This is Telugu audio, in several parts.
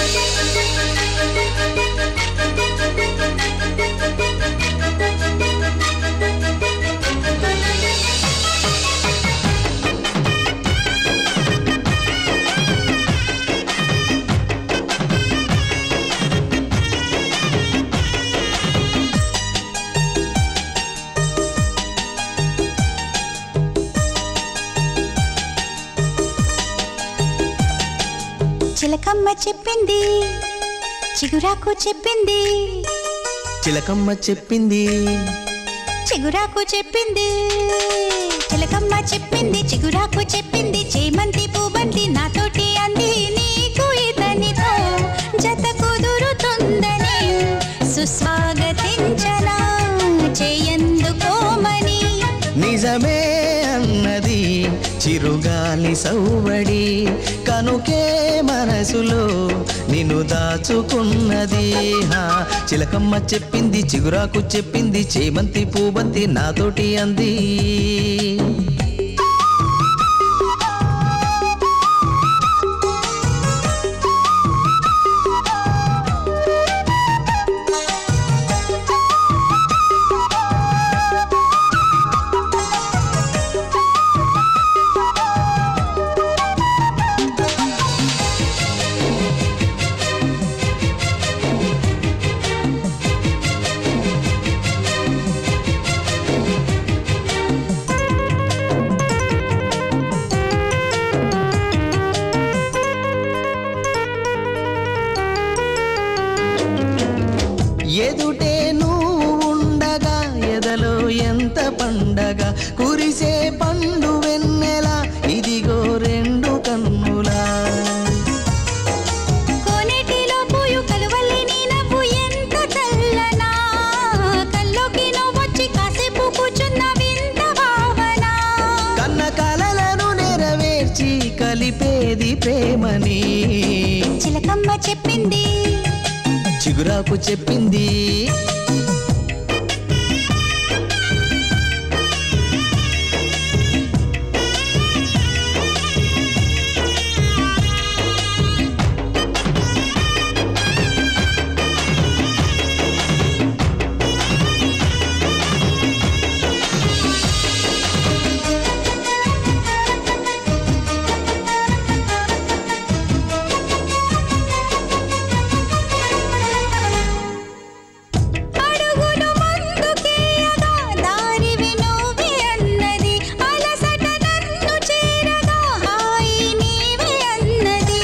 చిలకమ్మ చెప్పింది చిగురాకు చెప్పింది చిలకమ్మ చెప్పింది చిగురాకు చెప్పింది చిలకమ్మ చెప్పింది చిగురాకు చెప్పింది చేమంతి పూబంతి నాతోటి అంది నీకు ఇతనితో జత కుదురుతుందని సుస్వాగతించనా చేయందుకోమని నిజమే అన్నది చిరుగాలి సౌవడి కనుకే మనసులో నిన్ను దాచుకున్నది హా చిలకమ్మ చెప్పింది చిగురాకు చెప్పింది చేమంతి పూబంతి నాతోటి అంది ఎదుటే నువ్వు ఉండగా ఎదలో ఎంత పండగ కురిసే పండు వెన్నెల ఇదిగో రెండు కన్నులా కోనేటిలో పూయు కలువల్లి నీ నవ్వు ఎంత చల్లనా కల్లోకి నువ్వొచ్చి కాసేపు కూర్చున్న వింత భావన కన్న కలలను నెరవేర్చి కలిపేది ప్రేమని చిలకమ్మ చెప్పింది చిగురాకు చెప్పింది అడుగును ముందుకేయగా దారివి నువ్వే అన్నది అలసట నన్ను చేరగా హాయి నీవే అన్నది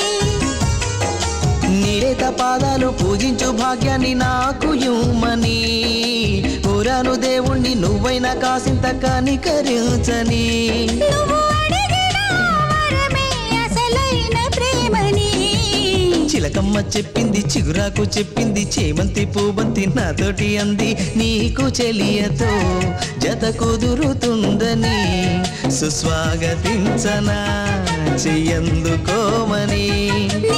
నీరేత పాదాలు పూజించు భాగ్యాన్ని నాకు యుమని కోరాను దేవుణ్ణి నువ్వైనా కాసింత కనికరించని నువ్వు అడిగిన వరమే అసలైన ప్రేమని చిలకమ్మ చెప్పింది చిగురాకు చెప్పింది చేమంతి పూబంతి నాతోటి అంది నీకు చెలియతో జత కుదురుతుందని సుస్వాగతించనా చెయ్యందుకోమని